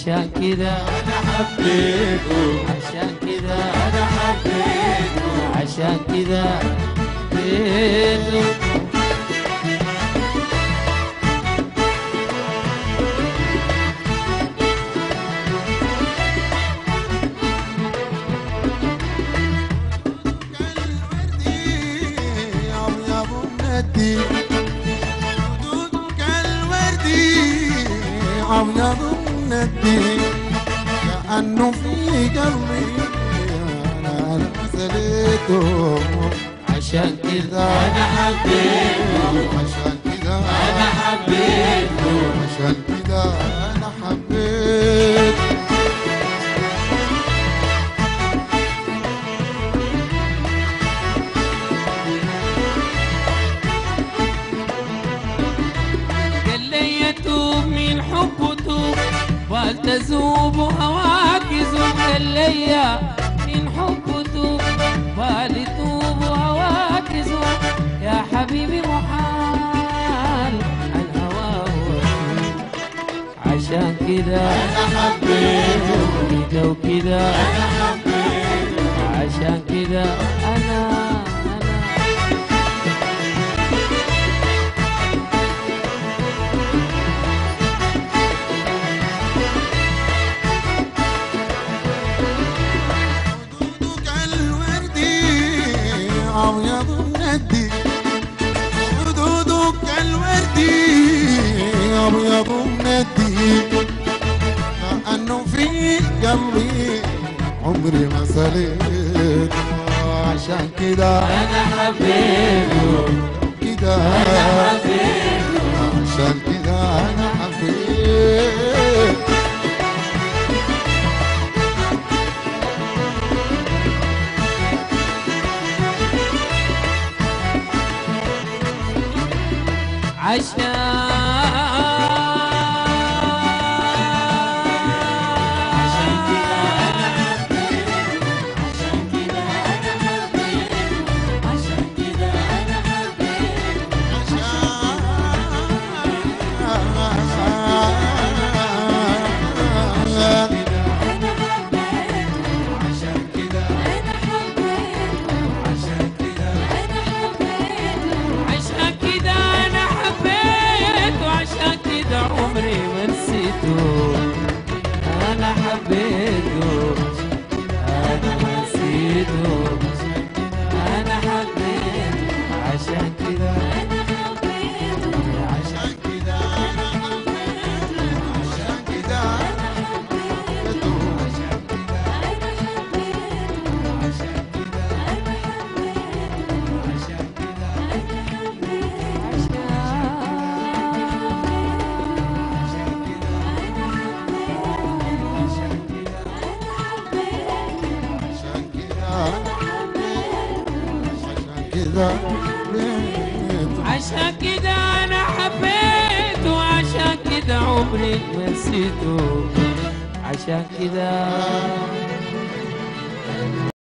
عشان كذا انا حبيته عشان كذا انا حبيته عشان كذا حبيته أبيض مندي خدودك الوردي أبيض مندي كأنه في قلبي أنا أنا سليته عشان كذا أنا حبيته عشان كذا أنا حبيته عشان كذا أنا حبيته قال لي يتوب من حب توب فلتذوب هواك زوب قال لي من حب توب فلتوب هواك زوب يا حبيبي محال عن هواه وأتوب. عشان كذا أنا حبيته كذا وكذا أنا حبيته عشان كذا انا انا خدودك الوردي أبيض مندي خدودك الوردي أبيض مندي كأنه في قلبي عمري ما سليت عشان كده انا حبيبه كده عشان كده أنا حبيت عشان عشان كده انا حبيته عشان كده عمري ما نسيته انا حبيته انا ما نسيته انا حبيته عشان كده عشان كده أنا حبيته عشان كده أنا حبيته عشان كده أنا حبيته عشان كده حبيته عشان كده انا حبيته عشان كده عمري ما نسيته عشان كده